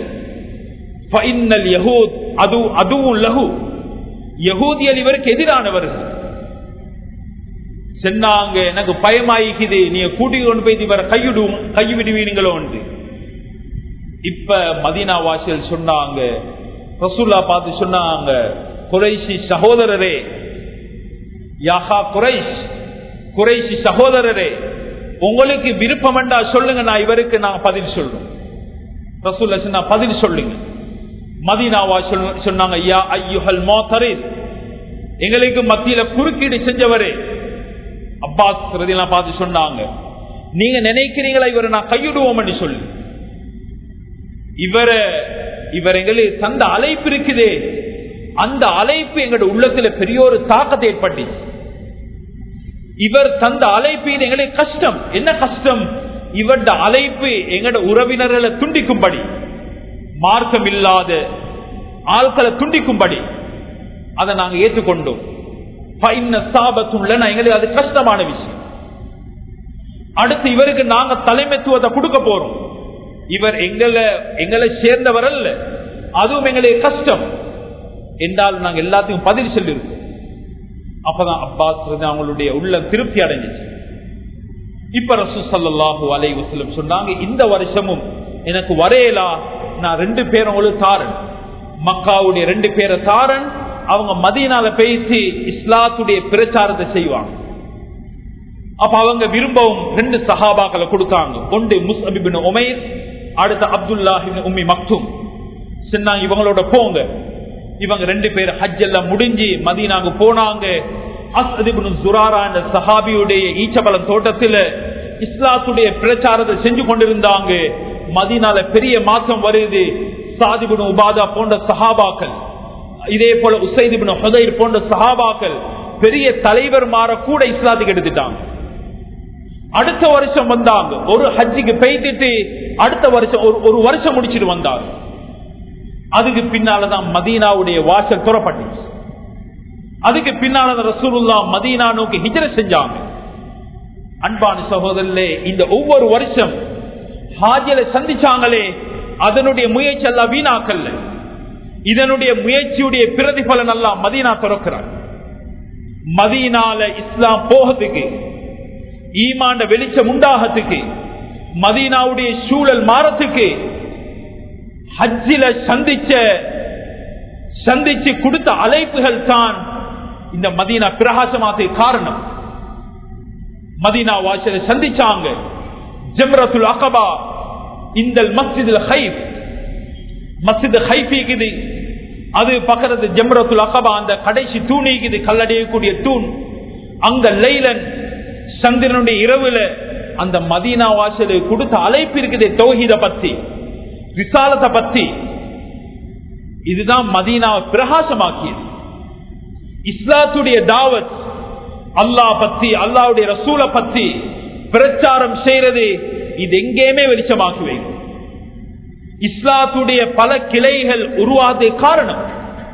யகூத் அது அதுவும் லகு யகூதியல் இவருக்கு எதிரானவர்கள் சொன்னாங்க எனக்கு பயமாயிக்குது நீங்க கூட்டிக் கொண்டு போய் இவரை கையிடுவோம் கைவிடுவீங்களோ என்று இப்ப மதீனா வாசியல் சொன்னாங்க ரசூல்லா பார்த்து சொன்னாங்க குறைசி சகோதரரே யாஹா குறைஷ் குறைசி சகோதரரே உங்களுக்கு விருப்பம் என்றா சொல்லுங்க நான் இவருக்கு நான் பதில் சொல்றோம் ரசூல்ல சொன்னா பதில் சொல்லுங்க மதீனாவா சொன்னாங்க யா ஐயுஹல் மோத்தரின் எங்களுக்கு மத்தியில குறுக்கீடு செஞ்சவரே அப்பாஸ் பார்த்து சொன்னாங்க நீங்க நினைக்கிறீங்களா இவரை நான் கையிடுவோம் என்று சொல்லி இவரை இவர் எங்களுக்கு தந்த அழைப்பு இருக்குதே அந்த அழைப்பு எங்களோட உள்ளத்துல பெரிய ஒரு தாக்கத்தை ஏற்பட்டுச்சு இவர் தந்த அழைப்பு எங்களுக்கு கஷ்டம் என்ன கஷ்டம் இவருட அழைப்பு எங்களோட உறவினர்களை துண்டிக்கும்படி மார்க்கம் இல்லாத ஆட்களை துண்டிக்கும்படி அதை நாங்க ஏற்றுக்கொண்டோம் எங்களுக்கு அது கஷ்டமான விஷயம் அடுத்து இவருக்கு நாங்க தலைமைத்துவத்தை கொடுக்க போறோம் இவர் எங்களை எங்களை சேர்ந்தவர் அல்ல அதுவும் எங்களுக்கு கஷ்டம் என்றால் நாங்க எல்லாத்தையும் பதில் சொல்லியிருக்கோம் அப்பதான் அப்பாஸ் அவங்களுடைய உள்ள திருப்தி அடைஞ்சிச்சு இப்ப ரசூ சல்லாஹூ அலை வசலம் சொன்னாங்க இந்த வருஷமும் எனக்கு வரையலா நான் ரெண்டு பேரும் ஒரு தாரன் மக்காவுடைய ரெண்டு பேரை தாரன் அவங்க மதியனால பேசி இஸ்லாத்துடைய பிரச்சாரத்தை செய்வாங்க அப்ப அவங்க விரும்பவும் ரெண்டு சஹாபாக்களை கொடுத்தாங்க ஒன்று முஸ்அபிபின் உமைர் அடுத்த அப்துல்லாஹின் உம்மி மக்தும் சொன்னாங்க இவங்களோட போங்க இவங்க ரெண்டு பேர் ஹஜ் எல்லாம் முடிஞ்சு மதீனாங்க போனாங்க அஸ்திபுன் சுராரா என்ற சஹாபியுடைய ஈச்சபலம் தோட்டத்தில் இஸ்லாத்துடைய பிரச்சாரத்தை செஞ்சு கொண்டிருந்தாங்க மதினால பெரிய மாற்றம் வருது சாதிபுன் உபாதா போன்ற சஹாபாக்கள் இதே போல உசைதிபின் ஹுதைர் போன்ற சஹாபாக்கள் பெரிய தலைவர் மாற கூட இஸ்லாத்துக்கு எடுத்துட்டாங்க அடுத்த வருஷம் வந்தாங்க ஒரு ஹஜ்ஜிக்கு பெய்துட்டு அடுத்த வருஷம் ஒரு ஒரு வருஷம் முடிச்சிட்டு வந்தாங்க அதுக்கு பின்னாலதான் மதீனாவுடைய வாசல் துறப்பட்டுச்சு அதுக்கு பின்னால ரசூலுல்லா மதீனா நோக்கி ஹிஜர செஞ்சாங்க அன்பான சகோதரர்களே இந்த ஒவ்வொரு வருஷம் ஹாஜில சந்திச்சாங்களே அதனுடைய முயற்சி எல்லாம் வீணாக்கல்ல இதனுடைய முயற்சியுடைய பிரதிபலன் எல்லாம் மதீனா துறக்கிறார் மதீனால இஸ்லாம் போகிறதுக்கு ஈமாண்ட வெளிச்சம் உண்டாகத்துக்கு மதீனாவுடைய சூழல் மாறத்துக்கு ஹஜ்ஜில சந்திச்ச சந்திச்சு கொடுத்த அழைப்புகள் தான் இந்த மதீனா பிரகாசமாக காரணம் மதீனா வாசல சந்திச்சாங்க ஜம்ரத்துல் அகபா இந்த மஸ்ஜித் ஹைப் மஸ்ஜித் ஹைஃபிக்குது அது பக்கத்து ஜம்ரத்துல் அகபா அந்த கடைசி தூணிக்குது கல்லடையக்கூடிய தூண் அங்க லைலன் சந்திரனுடைய இரவுல அந்த மதீனா வாசலு கொடுத்த அழைப்பு இருக்குது தௌஹீத பத்தி விசாலத்தை பத்தி இதுதான் மதீனாவை பிரகாசமாக்கியது இஸ்லாத்துடைய தாவத் அல்லாஹ் பத்தி அல்லாவுடைய ரசூலை பத்தி பிரச்சாரம் செய்யறது இது எங்கேயுமே வெளிச்சமாக்கி வைக்கும் இஸ்லாத்துடைய பல கிளைகள் உருவாத காரணம்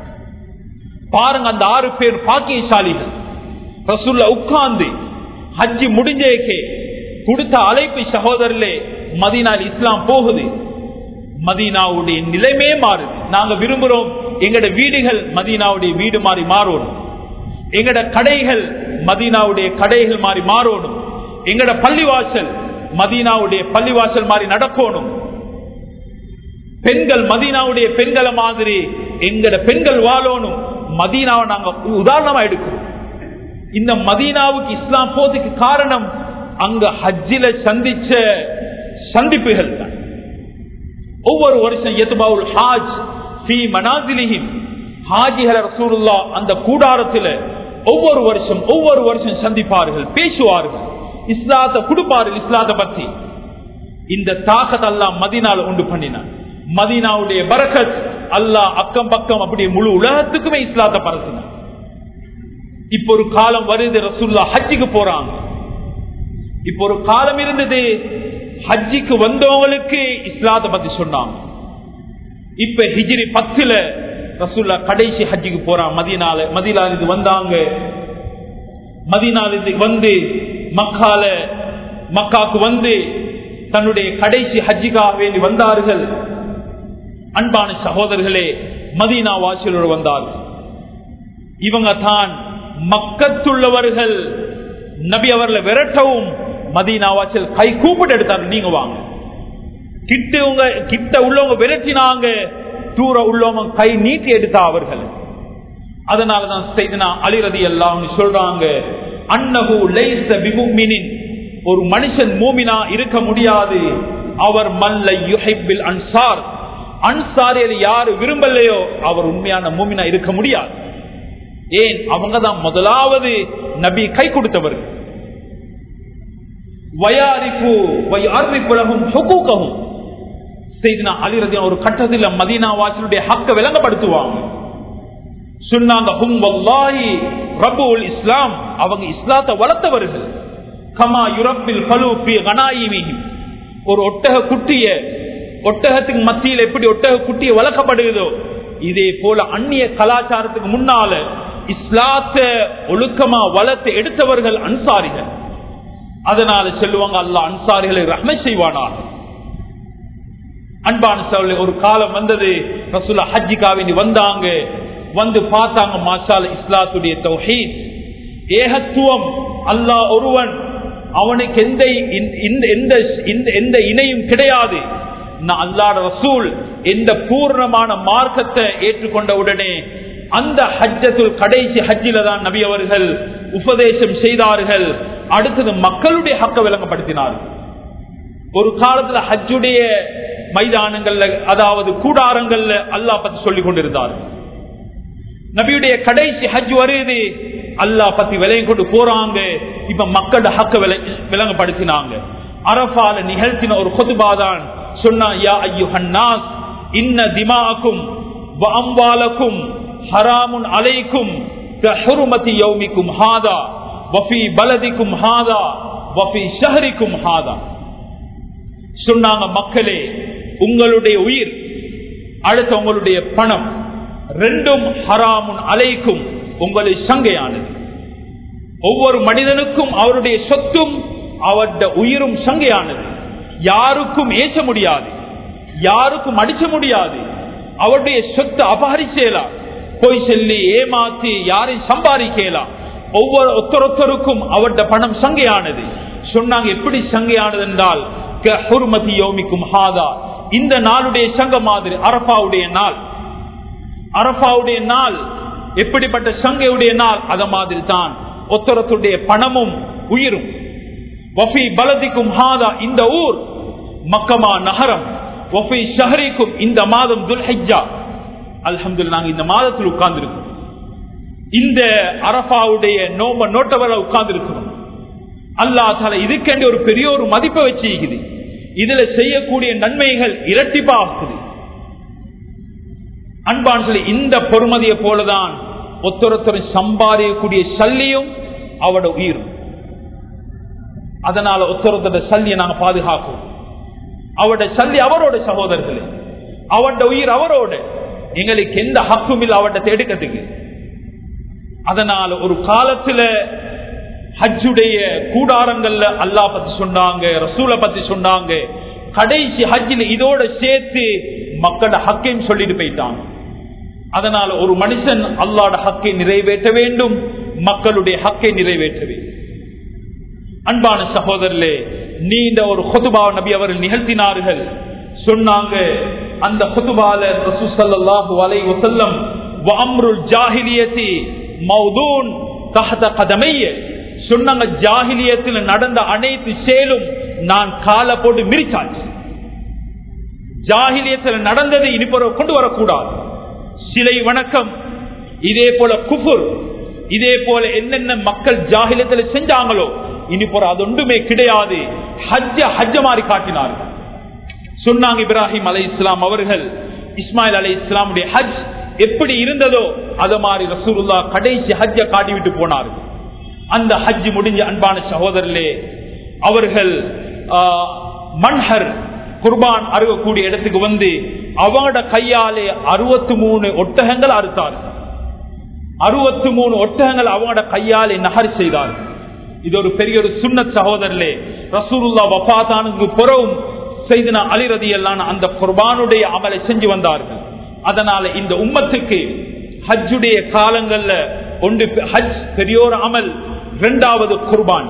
பாருங்க அந்த ஆறு பேர் பாக்கியசாலிகள் ரசூல்ல உட்கார்ந்து ஹஜ்ஜி முடிஞ்சேக்கே கொடுத்த அழைப்பு சகோதரர்களே மதீனால் இஸ்லாம் போகுது மதீனாவுடைய நிலைமே மாறுது நாங்க விரும்புறோம் எங்கட வீடுகள் மதீனாவுடைய வீடு மாறி மாறணும் எங்கட கடைகள் மதீனாவுடைய கடைகள் மாறி மாறணும் எங்கட பள்ளிவாசல் மதீனாவுடைய பள்ளிவாசல் மாறி நடக்கணும் பெண்கள் மதீனாவுடைய பெண்களை மாதிரி எங்கட பெண்கள் வாழணும் மதீனாவை நாங்க உதாரணமா எடுக்கிறோம் இந்த மதீனாவுக்கு இஸ்லாம் போதுக்கு காரணம் அங்க ஹஜ்ஜில சந்திச்ச சந்திப்புகள் தான் ஒவ்வொரு வருஷம் எத்துபாவுல் ஹாஜ் ஃபி மனாசிலிஹிம் ஹாஜிஹல ரசூலுல்லா அந்த கூடாரத்தில் ஒவ்வொரு வருஷம் ஒவ்வொரு வருஷம் சந்திப்பார்கள் பேசுவார்கள் இஸ்லாத்தை கொடுப்பார்கள் இஸ்லாத்தை பத்தி இந்த தாக்கத் அல்லாஹ் மதினால உண்டு பண்ணினான் மதீனாவுடைய பரக்கத் அல்லாஹ் அக்கம் பக்கம் அப்படி முழு உலகத்துக்குமே இஸ்லாத்தை பரத்தினான் இப்ப ஒரு காலம் வருது ரசூல்லா ஹஜ்ஜிக்கு போறாங்க இப்ப ஒரு காலம் இருந்தது ஹஜ்ஜிக்கு வந்தவங்களுக்கு இஸ்லாத்தை பத்தி சொன்னாங்க இப்ப ஹிஜ்ரி பத்துல ரசூல்லா கடைசி ஹஜ்ஜிக்கு போறான் மதியனால மதியனால இது வந்தாங்க மதியனால இது வந்து மக்கால மக்காக்கு வந்து தன்னுடைய கடைசி ஹஜ்ஜிக்காக வேண்டி வந்தார்கள் அன்பான சகோதரர்களே மதீனா வாசலோடு வந்தார்கள் இவங்க தான் மக்கத்துள்ளவர்கள் நபி அவர்களை விரட்டவும் மதீனா வாசல் கை கூப்பிட்டு எடுத்தாங்க நீங்க வாங்க கிட்டவங்க கிட்ட உள்ளவங்க விரட்டினாங்க தூர உள்ளவங்க கை நீட்டி எடுத்தா அவர்கள் அதனாலதான் செய்தனா அலிரதி எல்லாம் சொல்றாங்க அன்னகு லைச பிமுமினின் ஒரு மனுஷன் மூமினா இருக்க முடியாது அவர் மல்ல யுஹிப்பில் அன்சார் அன்சாரியில் யாரு விரும்பலையோ அவர் உண்மையான மூமினா இருக்க முடியாது ஏன் அவங்க தான் முதலாவது நபி கை கொடுத்தவர்கள் வயாரிப்பு வயாரிப்புலகும் சொக்கூக்கவும் செய்தினா அலிரதியா ஒரு கட்டத்தில் மதீனா வாசனுடைய ஹக்க விளங்கப்படுத்துவாங்க சொன்னாங்க ஹும் வல்லாஹி ரபுல் இஸ்லாம் அவங்க இஸ்லாத்தை வளர்த்தவர்கள் கமா யுரப்பில் பலூபி கனாயிமிஹிம் ஒரு ஒட்டக குட்டிய ஒட்டகத்துக்கு மத்தியில் எப்படி ஒட்டக குட்டிய வளர்க்கப்படுகிறதோ இதே போல அந்நிய கலாச்சாரத்துக்கு முன்னால இஸ்லாத்தை ஒழுக்கமா வளர்த்து எடுத்தவர்கள் அன்சாரிகள் அதனால சொல்லுவாங்க அல்ல அன்சாரிகளை ரஹ்மை செய்வானாக அன்பான சோழ ஒரு காலம் வந்தது ரசூலா ஹஜ்ஜிகாவினி வந்தாங்க வந்து பார்த்தாங்க மாஷால இஸ்லாத்துடைய தௌஹீத் ஏகத்துவம் அல்லாஹ் ஒருவன் அவனுக்கு எந்த எந்த எந்த இணையும் கிடையாது நான் அல்லாட ரசூல் எந்த பூர்ணமான மார்க்கத்தை ஏற்றுக்கொண்ட உடனே அந்த ஹஜ்ஜத்துல் கடைசி ஹஜ்ஜில தான் நபி அவர்கள் உபதேசம் செய்தார்கள் அடுத்தது மக்களுடைய ஹக்க விளங்கப்படுத்தினார்கள் ஒரு காலத்துல ஹஜ்ஜுடைய மைதானங்கள்ல அதாவது கூடாரங்கள்ல அல்லாஹ் பத்தி சொல்லிக் கொண்டிருந்தார் நபியுடைய கடைசி ஹஜ் வருது அல்லாஹ் பத்தி விலையை கொண்டு போறாங்க இப்ப மக்களோட ஹக்க விலை விளங்கப்படுத்தினாங்க அரபால நிகழ்த்தின ஒரு கொதுபாதான் சொன்னா யா ஐயுஹன்னாஸ் இன்ன திமாக்கும் வஅம்வாலக்கும் ஹராமுன் அலைக்கும் கஹுருமதி யௌமிக்கும் ஹாதா வஃபி பலதிக்கும் ஹாதா வஃபி ஷஹரிக்கும் ஹாதா சொன்னாங்க மக்களே உங்களுடைய உயிர் அடுத்து உங்களுடைய பணம் ரெண்டும் ஹராமுன் அலைக்கும் உங்களை சங்கையானது ஒவ்வொரு மனிதனுக்கும் அவருடைய சொத்தும் அவருடைய உயிரும் சங்கையானது யாருக்கும் ஏச முடியாது யாருக்கும் அடிச்ச முடியாது அவருடைய சொத்து அபகரிச்சேலாம் போய் சொல்லி ஏமாத்தி யாரை சம்பாதிக்கலாம் ஒவ்வொரு ஒத்தரொத்தருக்கும் அவருடைய பணம் சங்கையானது சொன்னாங்க எப்படி சங்கையானது என்றால் ஹுர்மதி யோமிக்கும் ஹாதா இந்த நாளுடைய சங்க மாதிரி அரபாவுடைய நாள் அரபாவுடைய நாள் எப்படிப்பட்ட சங்கையுடைய நாள் அத மாதிரி தான் ஒத்தரத்துடைய பணமும் உயிரும் வஃபி பலதிக்கும் ஹாதா இந்த ஊர் மக்கமா நகரம் வஃபி ஷஹரிக்கும் இந்த மாதம் துல்ஹிஜா அல்ஹம்துலில்லாஹ் நாங்க இந்த மாதத்தில் உட்கார்ந்து இருக்கோம் இந்த அரபாவுடைய நோம்ப நோட்டவரை உட்கார்ந்து இருக்கிறோம் அல்லா தால இதுக்கென்று ஒரு பெரிய ஒரு மதிப்பை வச்சிருக்குது இதுல செய்யக்கூடிய நன்மைகள் இரட்டிப்பாகுது அன்பான் சொல்லி இந்த பொறுமதியை போலதான் ஒத்தொருத்தரும் சம்பாதிக்கக்கூடிய சல்லியும் அவட உயிரும் அதனால ஒத்தொருத்தோட சல்லியை நாங்க பாதுகாக்கும் அவட சல்லி அவரோட சகோதரர்களே அவட உயிர் அவரோட எங்களுக்கு எந்த ஹக்கும் இல்லை அவட்ட எடுக்கிறதுக்கு அதனால ஒரு காலத்துல ஹஜ்ஜுடைய கூடாரங்கள்ல அல்லா பத்தி சொன்னாங்க ரசூலை பத்தி சொன்னாங்க கடைசி ஹஜ்ஜில் இதோட சேர்த்து மக்களோட ஹக்கையும் சொல்லிட்டு போயிட்டாங்க அதனால ஒரு மனுஷன் அல்லாட ஹக்கை நிறைவேற்ற வேண்டும் மக்களுடைய ஹக்கை நிறைவேற்ற வேண்டும் அன்பான சகோதரர்களே நீண்ட ஒரு கொத்துபா நபி அவர்கள் நிகழ்த்தினார்கள் சொன்னாங்க அந்த கொத்துபால ரசூசல்லாஹு அலை வசல்லம் வம்ருல் ஜாஹிலியத்தி மௌதூன் தஹத கதமைய சொன்னாங்க ஜாகிலியத்தில் நடந்த அனைத்து செயலும் நான் கால போட்டு மிரிச்சாச்சு ஜாகிலியத்தில் நடந்தது இனிப்பொரு கொண்டு வரக்கூடாது சிலை வணக்கம் இதே போல குஃபுர் இதே போல என்னென்ன மக்கள் ஜாகிலியத்தில் செஞ்சாங்களோ இனிப்பொரு அது ஒன்றுமே கிடையாது ஹஜ்ஜ ஹஜ்ஜ மாதிரி காட்டினார்கள் சொன்னாங்க இப்ராஹிம் அலை இஸ்லாம் அவர்கள் இஸ்மாயில் அலை இஸ்லாமுடைய ஹஜ் எப்படி இருந்ததோ அது மாதிரி ரசூலுல்லா கடைசி ஹஜ்ஜ காட்டிவிட்டு போனார்கள் அந்த ஹஜ் முடிஞ்ச அன்பான சகோதரர்களே அவர்கள் மன்ஹர் குர்பான் அருகக்கூடிய இடத்துக்கு வந்து அவங்களோட கையாலே அறுபத்தி மூணு ஒட்டகங்கள் அறுத்தார்கள் அறுபத்தி மூணு ஒட்டகங்கள் அவங்களோட கையாலே நகர் செய்தார்கள் இது ஒரு பெரிய ஒரு சுண்ணத் சகோதரர்களே ரசூலுல்லா வபாத்தானுக்கு புறவும் செய்தின அலிரதி எல்லாம் அந்த குர்பானுடைய அமலை செஞ்சு வந்தார்கள் அதனால இந்த உம்மத்துக்கு ஹஜ்ஜுடைய காலங்கள்ல ஒன்று ஹஜ் பெரியோர் அமல் இரண்டாவது குர்பான்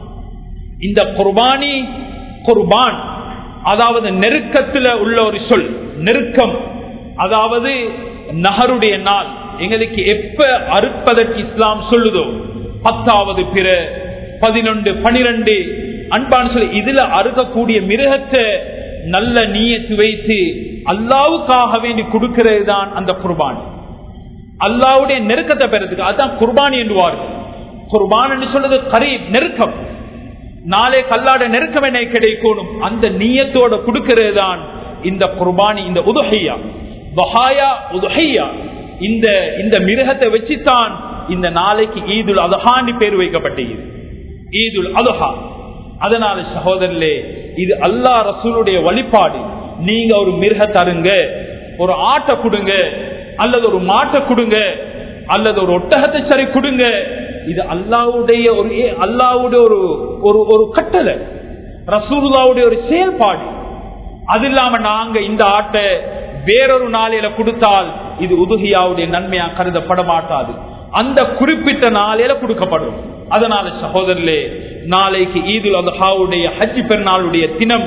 இந்த குர்பானி குர்பான் அதாவது நெருக்கத்தில் உள்ள ஒரு சொல் நெருக்கம் அதாவது நகருடைய நாள் எங்களுக்கு எப்ப அறுப்பதற்கு இஸ்லாம் சொல்லுதோ பத்தாவது பிற பதினொன்று பனிரெண்டு அன்பான் சொல்லி இதுல அறுக்கக்கூடிய மிருகத்தை நல்ல நீயத்து வைத்து அல்லாவுக்காக வேண்டி கொடுக்கிறது தான் அந்த குர்பான் அல்லாவுடைய நெருக்கத்தை பெறதுக்கு அதுதான் குர்பானி என்றுவார்கள் குர்பான் என்று சொல்றது கரீப் நெருக்கம் நாளே கல்லாட நெருக்கம் என்ன கிடைக்கணும் அந்த நீயத்தோட கொடுக்கிறது தான் இந்த குர்பானி இந்த உதுஹையா பஹாயா உதுஹையா இந்த இந்த மிருகத்தை வச்சுத்தான் இந்த நாளைக்கு ஈதுல் அதுஹான்னு பேர் வைக்கப்பட்டது ஈதுல் அதுஹா அதனால சகோதரர்களே இது அல்லா ரசூலுடைய வழிபாடு நீங்க ஒரு மிருக தருங்க ஒரு ஆட்டை கொடுங்க அல்லது ஒரு மாட்டை கொடுங்க அல்லது ஒரு ஒட்டகத்தை சரி கொடுங்க இது அல்லாவுடைய ஒரு அல்லாவுடைய ஒரு ஒரு ஒரு கட்டளை ரசூலுல்லாவுடைய ஒரு செயல்பாடு அது இல்லாம நாங்க இந்த ஆட்டை வேறொரு நாளையில கொடுத்தால் இது உதுகியாவுடைய நன்மையா கருதப்பட மாட்டாது அந்த குறிப்பிட்ட நாளையில கொடுக்கப்படும் அதனால சகோதரர்களே நாளைக்கு ஈதுல் அதுஹாவுடைய ஹஜ் பெருநாளுடைய தினம்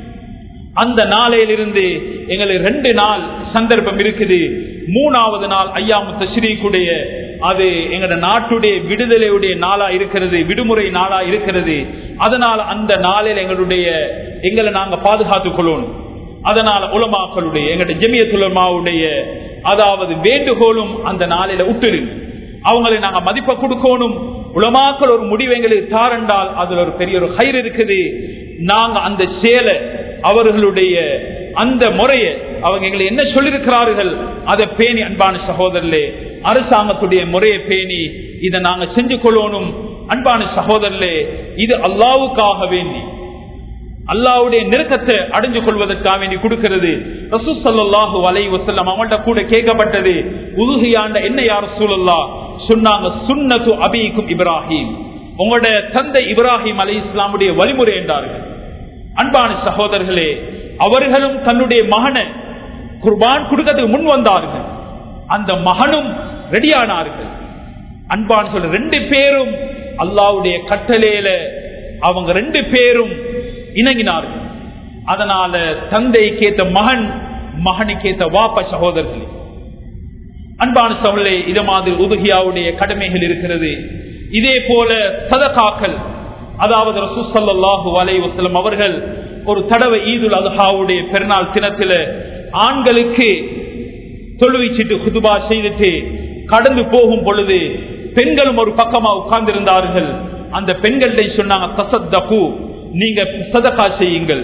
அந்த நாளையிலிருந்து எங்களுக்கு ரெண்டு நாள் சந்தர்ப்பம் இருக்குது மூணாவது நாள் ஐயாமு தஸ்ரீக்குடைய அது எங்களோட நாட்டுடைய விடுதலையுடைய நாளா இருக்கிறது விடுமுறை நாளா இருக்கிறது அதனால் அந்த நாளில் எங்களுடைய எங்களை நாங்க பாதுகாத்துக் கொள்ளணும் அதனால உலமாக்களுடைய எங்களுடைய ஜெமியத்துலமாவுடைய அதாவது வேண்டுகோளும் அந்த நாளில விட்டுருங்க அவங்களை நாங்க மதிப்பை கொடுக்கணும் உலமாக்கள் ஒரு முடிவு எங்களுக்கு தாரண்டால் அதுல ஒரு பெரிய ஒரு கயிறு இருக்குது நாங்க அந்த சேலை அவர்களுடைய அந்த முறையை அவங்க எங்களை என்ன சொல்லியிருக்கிறார்கள் அதை பேணி அன்பான சகோதரர்களே அரசாங்கத்துடைய முறையை பேணி இதை நாங்க செஞ்சு கொள்ளணும் அன்பான சகோதரர்களே இது அல்லாவுக்காக வேண்டி அல்லாவுடைய நெருக்கத்தை அடைஞ்சு கொள்வதற்காக வேண்டி கொடுக்கிறது ரசூசல்லாஹு அலை வசல்லம் அவங்கள்ட்ட கூட கேட்கப்பட்டது உதுகையாண்ட என்ன யார் சூழல்லா சொன்னாங்க சுன்னது அபீக்கும் இப்ராஹிம் உங்களோட தந்தை இப்ராஹிம் அலி இஸ்லாமுடைய வழிமுறை என்றார்கள் அன்பான சகோதரர்களே அவர்களும் தன்னுடைய மகனை குர்பான் கொடுக்கறதுக்கு முன் வந்தார்கள் அந்த மகனும் ரெடியானார்கள் அன்பான் சொல்ற ரெண்டு பேரும் அல்லாவுடைய கட்டளையில அவங்க ரெண்டு பேரும் இணங்கினார்கள் அதனால தந்தைக்கேத்த மகன் மகனுக்கேத்த வாப்ப சகோதரர்களே அன்பான சகோதரே இது மாதிரி உதுகியாவுடைய கடமைகள் இருக்கிறது இதே போல சதகாக்கள் அதாவது ரசூசல்லாஹு அலை வசலம் அவர்கள் ஒரு தடவை ஈதுல் அதுஹாவுடைய பெருநாள் தினத்தில ஆண்களுக்கு தொழுவிச்சிட்டு குதுபா செய்துட்டு கடந்து போகும் பொழுது பெண்களும் ஒரு பக்கமா உட்கார்ந்திருந்தார்கள் அந்த பெண்கள்ட சொன்னாங்க தசத்தகு நீங்க சதகா செய்யுங்கள்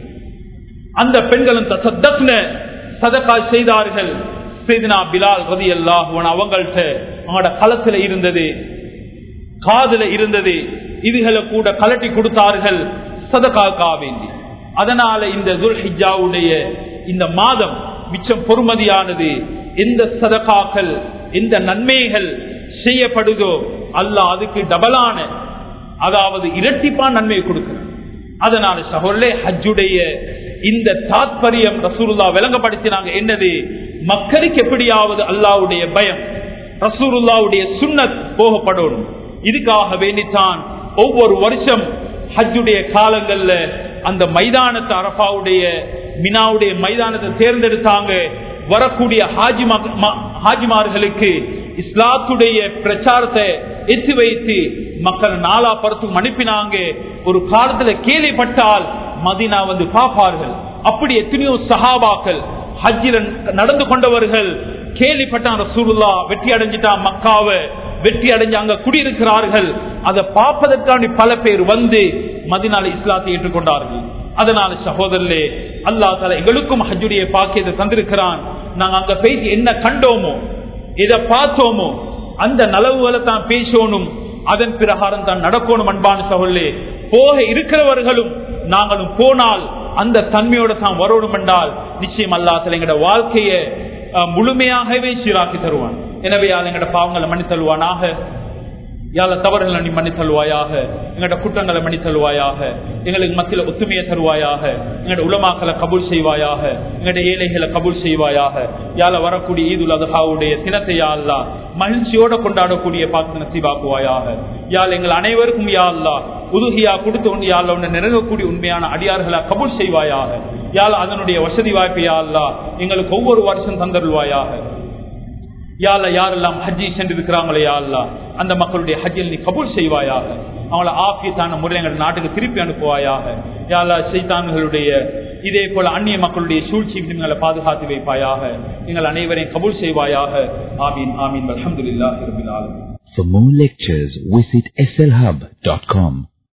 அந்த பெண்களும் தசத்தக்ன சதகா செய்தார்கள் செய்தினா பிலால் ரதி அல்லாஹ் அவங்கள்ட்ட அவங்களோட களத்துல இருந்தது காதுல இருந்தது இதுகளை கூட கலட்டி கொடுத்தார்கள் சதகாக்கா வேண்டி அதனால இந்த துல்ஹிஜாவுடைய இந்த மாதம் மிச்சம் பொறுமதியானது எந்த சதகாக்கள் எந்த நன்மைகள் செய்யப்படுதோ அல்லாஹ் அதுக்கு டபலான அதாவது இரட்டிப்பான் நன்மையை கொடுக்கிறார் அதனால சகோலே ஹஜ்ஜுடைய இந்த தாத்பரியம் ரசூருல்லா விளங்கப்படுத்தினாங்க என்னது மக்களுக்கு எப்படியாவது அல்லாவுடைய பயம் ரசூருல்லாவுடைய சுண்ணத் போகப்படணும் இதுக்காக வேண்டித்தான் ஒவ்வொரு வருஷம் ஹஜ்ஜுடைய காலங்கள்ல அந்த மைதானத்தை அரபாவுடைய மினாவுடைய மைதானத்தை தேர்ந்தெடுத்தாங்க வரக்கூடிய ஹாஜிமா ஹாஜிமார்களுக்கு இஸ்லாத்துடைய பிரச்சாரத்தை எத்தி வைத்து மக்கள் நாலா பரத்தும் அனுப்பினாங்க ஒரு காலத்துல கேள்விப்பட்டால் மதினா வந்து பார்ப்பார்கள் அப்படி எத்தனையோ சஹாபாக்கள் ஹஜ்ஜில நடந்து கொண்டவர்கள் கேள்விப்பட்டான் ரசூலுல்லா வெற்றி அடைஞ்சிட்டான் மக்காவை வெற்றி அடைஞ்சு அங்க குடியிருக்கிறார்கள் அதை பார்ப்பதற்காண்டி பல பேர் வந்து மதினால இஸ்லாத்தை ஏற்றுக்கொண்டார்கள் அதனால சகோதரர்களே அல்லா தலா எங்களுக்கும் ஹஜ்ஜுடைய பாக்கியத்தை தந்திருக்கிறான் நாங்க அங்க போயிட்டு என்ன கண்டோமோ எதை பார்த்தோமோ அந்த நலவுகளை தான் பேசணும் அதன் பிரகாரம் தான் நடக்கணும் அன்பான சகோதரே போக இருக்கிறவர்களும் நாங்களும் போனால் அந்த தன்மையோட தான் வரணும் என்றால் நிச்சயம் அல்லாத்தல எங்களோட வாழ்க்கையை முழுமையாகவே சீராக்கி தருவான் எனவே யாழ் எங்கட பாவங்களை மன்னித்தல்வானாக யாழ தவறுகளை நீ மன்னித்தல்வாயாக எங்கட குற்றங்களை மன்னித்தல்வாயாக எங்களுக்கு மத்தியில் ஒத்துமையை தருவாயாக எங்கட உலமாக்களை கபூல் செய்வாயாக எங்கட ஏழைகளை கபூல் செய்வாயாக யாழ வரக்கூடிய ஈதுல் அதுஹாவுடைய தினத்தை யாழ்லா மகிழ்ச்சியோட கொண்டாடக்கூடிய பார்த்து நசீவாக்குவாயாக யாழ் எங்கள் அனைவருக்கும் யா அல்லா உதுகியா கொடுத்து ஒன்று யாழ் ஒன்று நிறங்கக்கூடிய உண்மையான அடியார்களா கபூல் செய்வாயாக யாழ் அதனுடைய வசதி வாய்ப்பு யா அல்லா எங்களுக்கு ஒவ்வொரு வருஷம் தந்தருள்வாயாக யாழ்ல யாரெல்லாம் ஹஜ்ஜி சென்றிருக்கிறாங்களே யாழ்லா அந்த மக்களுடைய ஹஜ்ஜில் நீ கபூல் செய்வாயாக அவங்கள ஆபியத்தான முறை எங்கள் நாட்டுக்கு திருப்பி அனுப்புவாயாக யாழ்லா சைத்தான்களுடைய இதே போல அந்நிய மக்களுடைய சூழ்ச்சி எங்களை பாதுகாத்து வைப்பாயாக எங்கள் அனைவரையும் கபூல் செய்வாயாக ஆமீன் ஆமீன் அலமதுல்லா For more lectures, visit slhub.com.